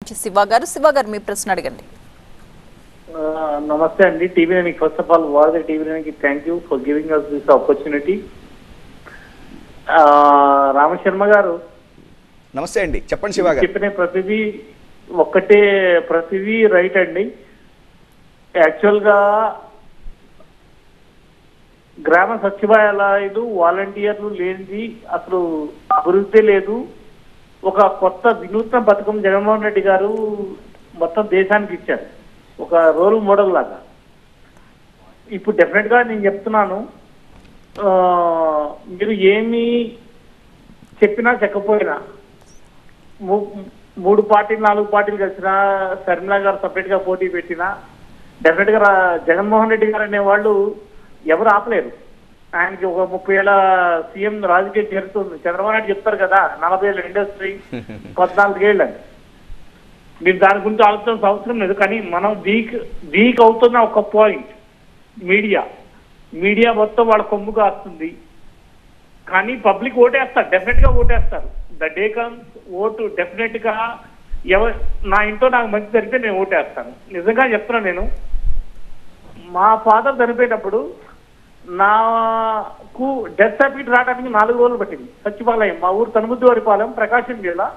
శివ గారు శివ గారు మీ ప్రశ్న అడగండి ఆ, నమస్తే అండి టీవీ నైన్కి first of all Varadhi TV నైన్కి thank you for giving us this opportunity Ramasharma గారు నమస్తే అండి చెప్పండి శివ గారు చెప్పిన ప్రతిదీ ఒక్కటే ప్రతిదీ రైట్ అండి యాక్చువల్ గా గ్రామ సచివాలయాలు వాలంటీర్లు లేనిది అసలు అభివృద్ధి లేదు ఒక కొత్త వినూత్న పథకం జగన్మోహన్ రెడ్డి గారు మొత్తం దేశానికి ఇచ్చారు ఒక రోల్ మోడల్ లాగా ఇప్పుడు డెఫినెట్ గా నేను చెప్తున్నాను ఆ, మీరు ఏమి చెప్పినా చెప్పకపోయినా మూ- మూడు పార్టీలు నాలుగు పార్టీలు కలిసిన శర్మిలా గారు సపరేట్ గా పోటీ పెట్టినా డెఫినెట్ గా రా- జగన్మోహన్ రెడ్డి గారు అనే వాళ్ళు ఎవరు ఆపలేరు ఆయనకి ఒక ముప్పై ఏళ్ళ సీఎం రాజకీయ చరిత్ర ఉంది చంద్రబాబు నాయుడు చెప్తారు కదా నలభై ఏళ్ళ ఇండస్ట్రీ పద్నాలుగేళ్ళు అని మీరు దాని గురించి ఆలోచించాల్సిన అవసరం లేదు కానీ మనం వీక్ వీక్ అవుతున్న ఒక పాయింట్ మీడియా మీడియా మొత్తం వాళ్ళ కొమ్ము కాస్తుంది కానీ పబ్లిక్ ఓటేస్తారు డెఫినెట్ గా ఓటేస్తారు the day comes vote definite గా ఎవరు నా ఇంట్లో నాకు మంచి జరిగితే నేను ఓటేస్తాను నిజంగా చెప్తున్నా నేను మా ఫాదర్ చనిపోయేటప్పుడు నాకు డెత్ సర్టిఫికేట్ రావడానికి నాలుగు రోజులు పట్టింది సచివాలయం మా ఊరు తనుముద్దివారిపాలెం ప్రకాశం జిల్లా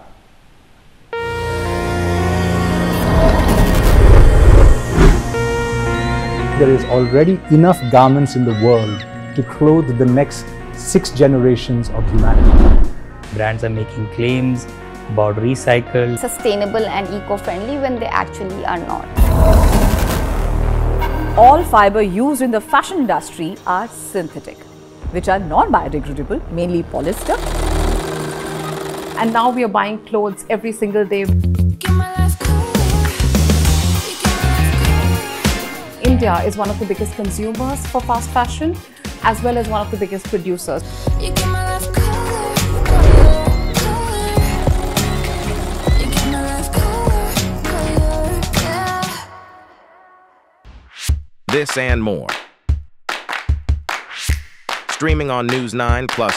There is already enough garments in the world to clothe the next six generations of humanity. brands are making claims about recycled sustainable and eco-friendly when they actually are not. All fiber used in the fashion industry are synthetic, which are non biodegradable, mainly polyester. and now we are buying clothes every single day. India is one of the biggest consumers for fast fashion as well as one of the biggest producers. This and more. Streaming on News 9 Plus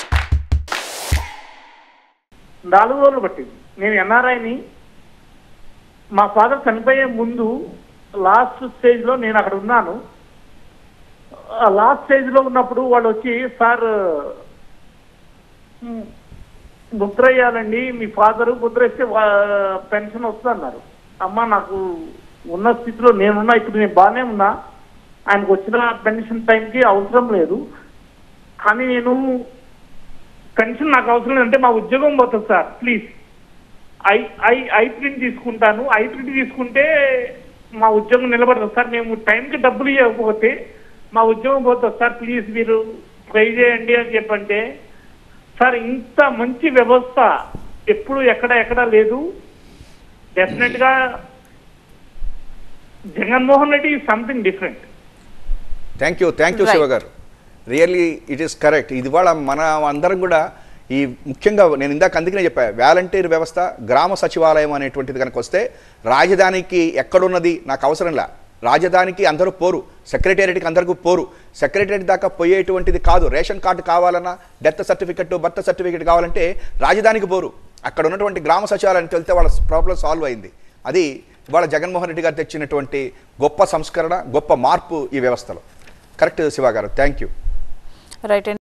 నాలుగు రోజులు పట్టింది నేను ఎన్ఆర్ఐని మా father చనిపోయే ముందు last stage లో నేను అక్కడ ఉన్నాను ఆ లాస్ట్ స్టేజ్ లో ఉన్నప్పుడు వాళ్ళు వచ్చి సార్ మ్, ముద్ర వేయాలండి మీ ఫాదర్ ముద్ర వేస్తే వా- పెన్షన్ వస్తుంది అన్నారు అమ్మ నాకు ఉన్న స్థితిలో నేనున్నా ఇప్పుడు నేను బాగానే ఉన్నా ఆయనకు వచ్చిన పెన్షన్ టైంకి అవసరం లేదు కానీ నేను పెన్షన్ నాకు అవసరం లేదంటే మా ఉద్యోగం పోతుంది sir please I I I print తీసుకుంటాను ఐ ప్రింట్ తీసుకుంటే మా ఉద్యోగం నిలబడుతుంది సార్ మేము టైంకి డబ్బులు ఇవ్వకపోతే మా ఉద్యోగం పోతుంది సార్ ప్లీజ్ మీరు ట్రై చేయండి అని చెప్పంటే సార్ ఇంత మంచి వ్యవస్థ ఎప్పుడు ఎక్కడ ఎక్కడ లేదు డెఫినెట్ గా Jaganmohan Reddy something different thank you thank you Right. Shiva గారు రియల్లీ ఇట్ ఈస్ కరెక్ట్ ఇది కూడా మన అందరం కూడా ఈ ముఖ్యంగా నేను ఇందాక అందుకనే చెప్పా వాలంటీర్ వ్యవస్థ గ్రామ సచివాలయం అనేటువంటిది కనుక వస్తే రాజధానికి ఎక్కడున్నది నాకు అవసరం లే రాజధానికి అందరూ పోరు సెక్రటేరియట్కి అందరికీ పోరు సెక్రటేరియట్ దాకా పోయేటువంటిది కాదు రేషన్ కార్డు కావాలన్నా డెత్ సర్టిఫికెట్ బర్త్ సర్టిఫికెట్ కావాలంటే రాజధానికి పోరు అక్కడ ఉన్నటువంటి గ్రామ సచివాలయానికి వెళ్తే వాళ్ళ ప్రాబ్లం సాల్వ్ అయింది అది ఇవాళ జగన్మోహన్ రెడ్డి గారు తెచ్చినటువంటి గొప్ప సంస్కరణ గొప్ప మార్పు ఈ వ్యవస్థలో కరెక్ట్ శివ గారు థ్యాంక్ యూ రైట్